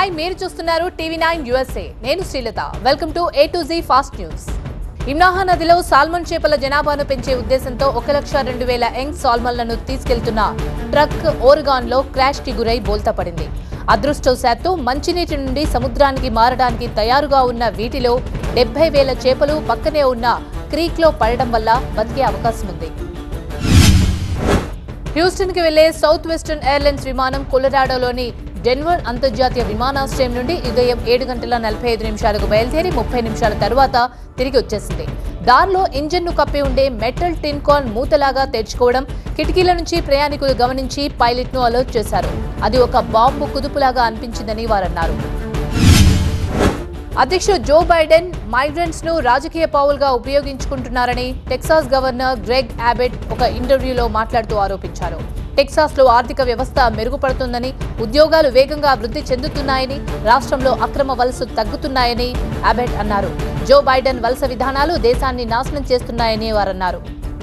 Hi మీరు చూస్తున్నారు TV nine USA నేను Srilatha welcome to A to Z fast news Imnaha నదిలో సాల్మన్ చేపల జనాభాను పెంచే ఉద్దేశంతో ఒక లక్ష రెండు వేల యంగ్ సాల్మన్లను తీసుకెళ్తున్న ట్రక్ ఓర్గాన్ లో క్రాష్ కి గురై బోల్తా పడింది అదృష్టవశాత్తు మంచినీటి నుండి సముద్రానికి మారడానికి తయారుగా ఉన్న వీటిలో డెబ్బై వేల చేపలు పక్కనే ఉన్న క్రీక్ లో పడడం వల్ల బతికే అవకాశం ఉంది హ్యూస్టన్ కి వెళ్లే సౌత్ వెస్టర్న్ ఎయిర్లైన్స్ విమానం కొలరాడోలోని డెన్వర్ అంతర్జాతీయ విమానాశ్రయం నుండి ఉదయం ఏడు గంటల నలభై ఐదు నిమిషాలకు బయలుదేరి ముప్పై నిమిషాల తర్వాత తిరిగి వచ్చేసింది దారిలో ఇంజన్ ను కప్పి ఉండే మెటల్ టిన్ కాన్ మూతలాగా తెరుచుకోవడం కిటికీల నుంచి ప్రయాణికులు గమనించి పైలట్ ను అలర్ట్ చేశారు అది ఒక బాంబు కుదుపులాగా అనిపించిందని వారన్నారు అధ్యక్షుడు జో బైడెన్ మైగ్రెంట్స్ ను రాజకీయ పావులుగా ఉపయోగించుకుంటున్నారని టెక్సాస్ గవర్నర్ గ్రెగ్ అబెట్ ఒక ఇంటర్వ్యూలో మాట్లాడుతూ ఆరోపించారు టెక్సాస్ లో ఆర్థిక వ్యవస్థ మెరుగుపడుతుందని ఉద్యోగాలు వేగంగా వృద్ధి చెందుతున్నాయని రాష్ట్రంలో అక్రమ వలసలు తగ్గుతున్నాయని అబెట్ అన్నారు జో బైడెన్ వలస విధానాలు దేశాన్ని నాశనం చేస్తున్నాయని వారన్నారు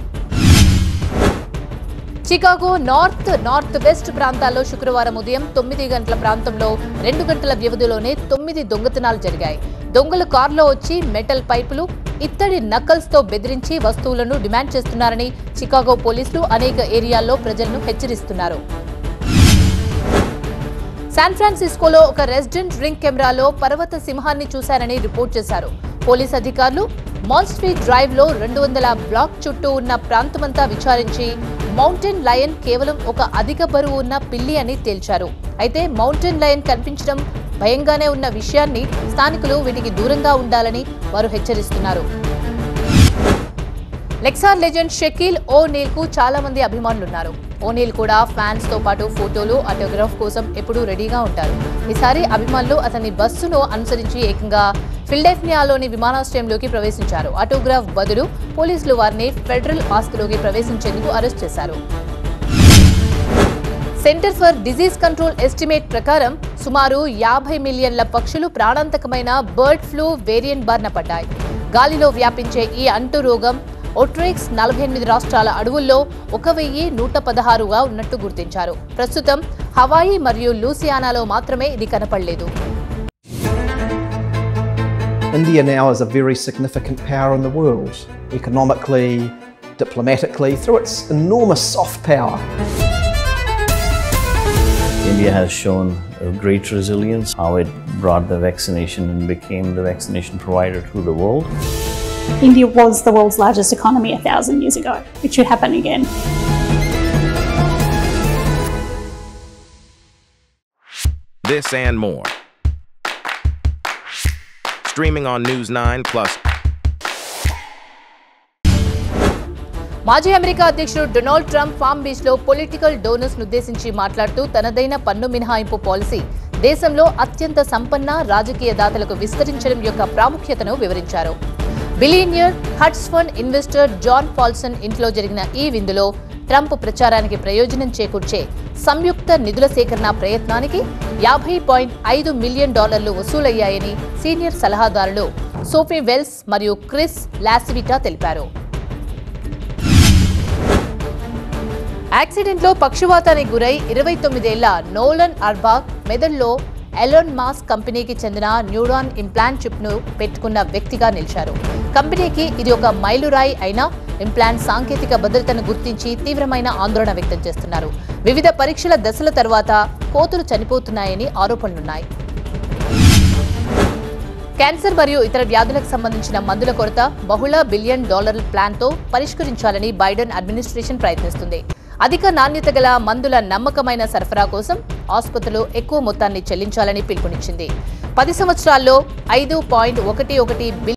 చికాగో నార్త్ నార్త్ వెస్ట్ ప్రాంతాల్లో శుక్రవారం ఉదయం తొమ్మిది గంటల ప్రాంతంలో రెండు గంటల వ్యవధిలోనే తొమ్మిది దొంగతనాలు జరిగాయి దొంగలు కారులో వచ్చి మెటల్ పైపులు ఇత్తడి నకల్స్ తో బెదిరించి వస్తువులను డిమాండ్ చేస్తున్నారని చికాగో పోలీసులు అనేక ఏరియాల్లో ప్రజలను హెచ్చరిస్తున్నారు శాన్ ఫ్రాన్సిస్కోలో ఒక రెసిడెంట్ రింగ్ కెమెరాలో పర్వత సింహాన్ని చూశారని రిపోర్ట్ చేశారు పోలీస్ అధికారులు మాల్ స్ట్రీట్ డ్రైవ్ లో రెండు వందల బ్లాక్ చుట్టూ ఉన్న ప్రాంతమంతా విచారించి మౌంటైన్ లయన్ కేవలం ఒక అధిక బరువు ఉన్న పిల్లి అని తేల్చారు అయితే మౌంటైన్ లయన్ కనిపించడం భయంగానే ఉన్న విషయాన్ని స్థానికులు వీటికి దూరంగా ఉండాలని వారు హెచ్చరిస్తున్నారు Lakers legend Shaquille O'Neal కు చాలా మంది అభిమానులున్నారు ఓ నీల్ కూడా ఫ్యాన్స్ తో పాటు ఫోటోలు ఆటోగ్రాఫ్ కోసం ఎప్పుడూ రెడీగా ఉంటారు ఈసారి అభిమానులు అతని బస్సును అనుసరించి ఏకంగా ఫిల్డెఫ్నియాలోని విమానాశ్రయంలోకి ప్రవేశించారు ఆటోగ్రాఫ్ బదులు పోలీసులు వారిని ఫెడరల్ ఆస్తిలోకి ప్రవేశించేందుకు అరెస్ట్ చేశారు centre for disease control estimate ప్రకారం సుమారు యాభై మిలియన్ల పక్షులు ప్రాణాంతకమైన బర్డ్ ఫ్లూ వేరియంట్ బారిన పడ్డాయి గాలిలో వ్యాపించే ఈ అంటు రోగం ఒట్రిక్స్ నలభై ఎనిమిది రాష్ట్రాల అడవుల్లో ఒక వెయ్యి నూట పదహారుగా ఉన్నట్టు గుర్తించారు ప్రస్తుతం హవాయి మరియు లూసియానాలో మాత్రమే ఇది కనపడలేదు India now is a very significant power in the world, economically, diplomatically, through its enormous soft power. India has shown a great resilience, how it brought the vaccination and became the vaccination provider to the world. India was the world's largest economy a thousand years ago. It should happen again. This and more. Streaming on News 9 Plus. మాజీ అమెరికా అధ్యక్షుడు Donald Trump Palm Beach లో political donors ఉద్దేశించి మాట్లాడుతూ తనదైన పన్ను మినహాయింపు policy దేశంలో అత్యంత సంపన్న రాజకీయ దాతలకు విస్తరించడం యొక్క ప్రాముఖ్యతను వివరించారు billionaire hedge fund investor John Paulson ఇంట్లో జరిగిన ఈ విందులో ట్రంప్ ప్రచారానికి ప్రయోజనం చేకూర్చే సంయుక్త నిధుల సేకరణ ప్రయత్నానికి యాభై పాయింట్ ఐదు మిలియన్ డాలర్లు వసూలయ్యాయని సీనియర్ సలహాదారులు సోఫీ వెల్స్ మరియు క్రిస్ లాసివిటా తెలిపారు యాక్సిడెంట్లో పక్షవాతానికి గురై ఇరవై తొమ్మిదేళ్ల నోలన్ అర్బాగ్ మెదడులో ఎలోన్ మాస్ కంపెనీకి చెందిన న్యూరాన్ ఇంప్లాంట్ చిప్ ను పెట్టుకున్న వ్యక్తిగా నిలిచారు కంపెనీకి ఇది ఒక మైలురాయి అయినా ఇంప్లాంట్ సాంకేతిక భద్రతను గుర్తించి తీవ్రమైన ఆందోళన వ్యక్తం చేస్తున్నారు వివిధ పరీక్షల దశల తర్వాత కోతులు చనిపోతున్నాయని ఆరోపణలున్నాయి క్యాన్సర్ మరియు ఇతర వ్యాధులకు సంబంధించిన మందుల కొరత బహుళ బిలియన్ డాలర్ల ప్లాన్తో పరిష్కరించాలని బైడెన్ అడ్మినిస్ట్రేషన్ ప్రయత్నిస్తుంది అధిక నాణ్యత గల మందుల నమ్మకమైన సరఫరా కోసం ఆసుపత్రులు ఎక్కువ మొత్తాన్ని చెల్లించాలని పిలుపునిచ్చింది పది సంవత్సరాల్లో ఐదు పాయింట్ ఒకటి ఒకటి